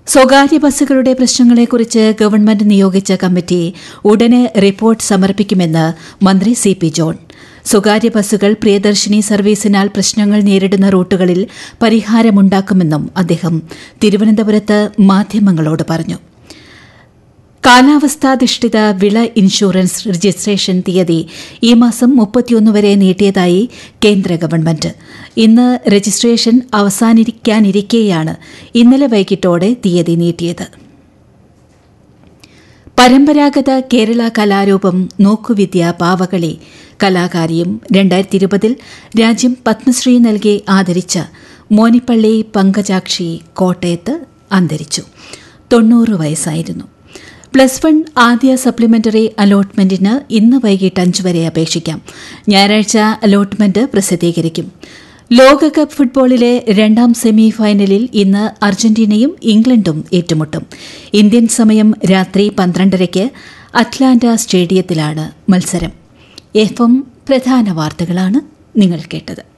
സ്വകാര്യ ബസ്സുകളുടെ പ്രശ്നങ്ങളെക്കുറിച്ച് ഗവൺമെന്റ് നിയോഗിച്ച കമ്മിറ്റി ഉടനെ റിപ്പോർട്ട് സമർപ്പിക്കുമെന്ന് മന്ത്രി സി പി ജോൺ സ്വകാര്യ ബസ്സുകൾ പ്രിയദർശിനി സർവീസിനാൽ പ്രശ്നങ്ങൾ നേരിടുന്ന റൂട്ടുകളിൽ പരിഹാരമുണ്ടാക്കുമെന്നും അദ്ദേഹം തിരുവനന്തപുരത്ത് മാധ്യമങ്ങളോട് പറഞ്ഞു കാലാവസ്ഥാധിഷ്ഠിത വിള ഇൻഷുറൻസ് രജിസ്ട്രേഷൻ തീയതി ഈ മാസം മുപ്പത്തിയൊന്ന് വരെ നീട്ടിയതായി കേന്ദ്ര ഗവൺമെന്റ് ഇന്ന് രജിസ്ട്രേഷൻ അവസാനിക്കാനിരിക്കെയാണ് ഇന്നലെ വൈകിട്ടോടെ തീയതി നീട്ടിയത് പരമ്പരാഗത കേരള കലാരൂപം നോക്കുവിദ്യ പാവകളി കലാകാരിയും രണ്ടായിരത്തി ഇരുപതിൽ രാജ്യം പത്മശ്രീ നൽകി ആദരിച്ച മോനിപ്പള്ളി പങ്കജാക്ഷി കോട്ടയത്ത് അന്തരിച്ചു തൊണ്ണൂറ് വയസ്സായിരുന്നു പ്ലസ് വൺ ആദ്യ സപ്ലിമെന്ററി അലോട്ട്മെന്റിന് ഇന്ന് വൈകിട്ട് അഞ്ച് വരെ അപേക്ഷിക്കാം ഞായറാഴ്ച അലോട്ട്മെന്റ് പ്രസിദ്ധീകരിക്കും ലോകകപ്പ് ഫുട്ബോളിലെ രണ്ടാം സെമി ഫൈനലിൽ ഇന്ന് അർജന്റീനയും ഇംഗ്ലണ്ടും ഏറ്റുമുട്ടും ഇന്ത്യൻ സമയം രാത്രി പന്ത്രണ്ടരയ്ക്ക് അറ്റ്ലാന്റ സ്റ്റേഡിയത്തിലാണ് മത്സരം എഫ് എം പ്രധാന വാർത്തകളാണ് നിങ്ങൾ കേട്ടത്